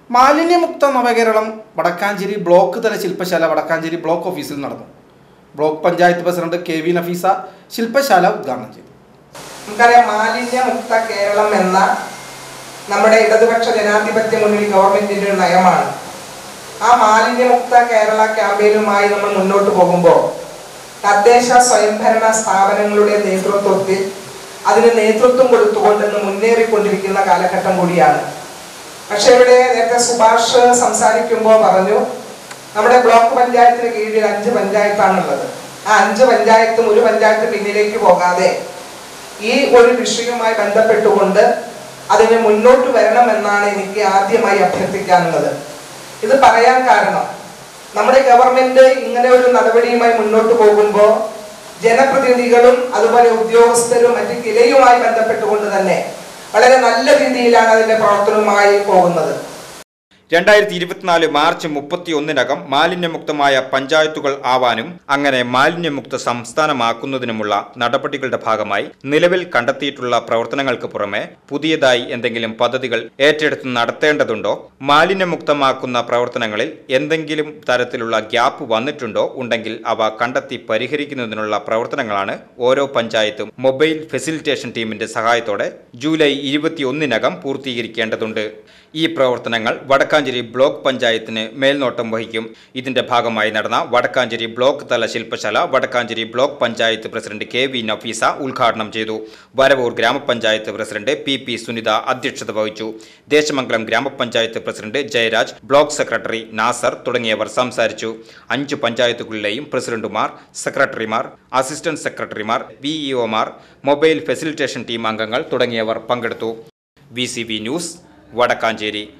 മാലിന്യമുക്ത നവകേരളം വടക്കാഞ്ചേരി ബ്ലോക്ക് തല ശില്പശാല വടക്കാഞ്ചേരി ബ്ലോക്ക് ഓഫീസിൽ നടന്നു block panchayat president K V Nafeesa ശില്പശാല ഉദ്ഘാടനം ചെയ്തു നമുക്കറിയാം മാലിന്യമുക്ത കേരളം എന്ന നമ്മുടെ ഇടതുപക്ഷ ജനാധിപത്യ മുന്നണി ഗവൺമെന്റിന്റെ ഒരു നയമാണ് ആ മാലിന്യമുക്ത കേരള ക്യാമ്പയിനുമായി നമ്മൾ മുന്നോട്ട് പോകുമ്പോൾ തദ്ദേശ സ്വയംഭരണ സ്ഥാപനങ്ങളുടെ നേതൃത്വത്തിൽ അതിന് നേതൃത്വം കൊടുത്തുകൊണ്ട് ഇന്ന് മുന്നേറിക്കൊണ്ടിരിക്കുന്ന കാലഘട്ടം കൂടിയാണ് പക്ഷെ ഇവിടെ നേരത്തെ സുഭാഷ് സംസാരിക്കുമ്പോൾ പറഞ്ഞു നമ്മുടെ ബ്ലോക്ക് പഞ്ചായത്തിന് കീഴിൽ അഞ്ച് പഞ്ചായത്താണുള്ളത് ആ അഞ്ച് പഞ്ചായത്തും ഒരു പഞ്ചായത്ത് പിന്നിലേക്ക് പോകാതെ ഈ ഒരു വിഷയവുമായി ബന്ധപ്പെട്ടുകൊണ്ട് അതിന് മുന്നോട്ട് വരണമെന്നാണ് എനിക്ക് ആദ്യമായി അഭ്യർത്ഥിക്കാനുള്ളത് ഇത് പറയാൻ കാരണം നമ്മുടെ ഗവൺമെന്റ് ഇങ്ങനെ ഒരു നടപടിയുമായി മുന്നോട്ട് പോകുമ്പോൾ ജനപ്രതിനിധികളും അതുപോലെ ഉദ്യോഗസ്ഥരും മറ്റ് കിലയുമായി ബന്ധപ്പെട്ടുകൊണ്ട് തന്നെ വളരെ നല്ല രീതിയിലാണ് അതിന്റെ പ്രവർത്തനവുമായി പോകുന്നത് രണ്ടായിരത്തി ഇരുപത്തിനാല് മാർച്ച് മുപ്പത്തിയൊന്നിനകം മാലിന്യമുക്തമായ പഞ്ചായത്തുകൾ ആവാനും അങ്ങനെ മാലിന്യമുക്ത സംസ്ഥാനമാക്കുന്നതിനുമുള്ള നടപടികളുടെ ഭാഗമായി നിലവിൽ കണ്ടെത്തിയിട്ടുള്ള പ്രവർത്തനങ്ങൾക്ക് പുറമെ പുതിയതായി എന്തെങ്കിലും പദ്ധതികൾ ഏറ്റെടുത്ത് നടത്തേണ്ടതുണ്ടോ മാലിന്യമുക്തമാക്കുന്ന പ്രവർത്തനങ്ങളിൽ എന്തെങ്കിലും തരത്തിലുള്ള ഗ്യാപ്പ് വന്നിട്ടുണ്ടോ ഉണ്ടെങ്കിൽ അവ കണ്ടെത്തി പരിഹരിക്കുന്നതിനുള്ള പ്രവർത്തനങ്ങളാണ് ഓരോ പഞ്ചായത്തും മൊബൈൽ ഫെസിലിറ്റേഷൻ ടീമിന്റെ സഹായത്തോടെ ജൂലൈ ഇരുപത്തിയൊന്നിനകം പൂർത്തീകരിക്കേണ്ടതുണ്ട് ഈ പ്രവർത്തനങ്ങൾ വടക്കാഞ്ചേരി ബ്ലോക്ക് പഞ്ചായത്തിന് മേൽനോട്ടം വഹിക്കും ഇതിന്റെ ഭാഗമായി നടന്ന വടക്കാഞ്ചേരി ബ്ലോക്ക് തല ശില്പശാല Vadakkanchery block panchayat president K V Nafeesa ഉദ്ഘാടനം ചെയ്തു വരവൂർ ഗ്രാമപഞ്ചായത്ത് പ്രസിഡന്റ് പി പി സുനിത അധ്യക്ഷത വഹിച്ചു ദേശമംഗലം ഗ്രാമപഞ്ചായത്ത് president Jayaraj block secretary Nasar തുടങ്ങിയവർ സംസാരിച്ചു അഞ്ച് പഞ്ചായത്തുകളിലെയും പ്രസിഡന്റുമാർ സെക്രട്ടറിമാർ അസിസ്റ്റന്റ് സെക്രട്ടറിമാർ വിഇഒമാർ മൊബൈൽ ഫെസിലിറ്റേഷൻ ടീം അംഗങ്ങൾ തുടങ്ങിയവർ പങ്കെടുത്തു വി ന്യൂസ് വടക്കാഞ്ചേരി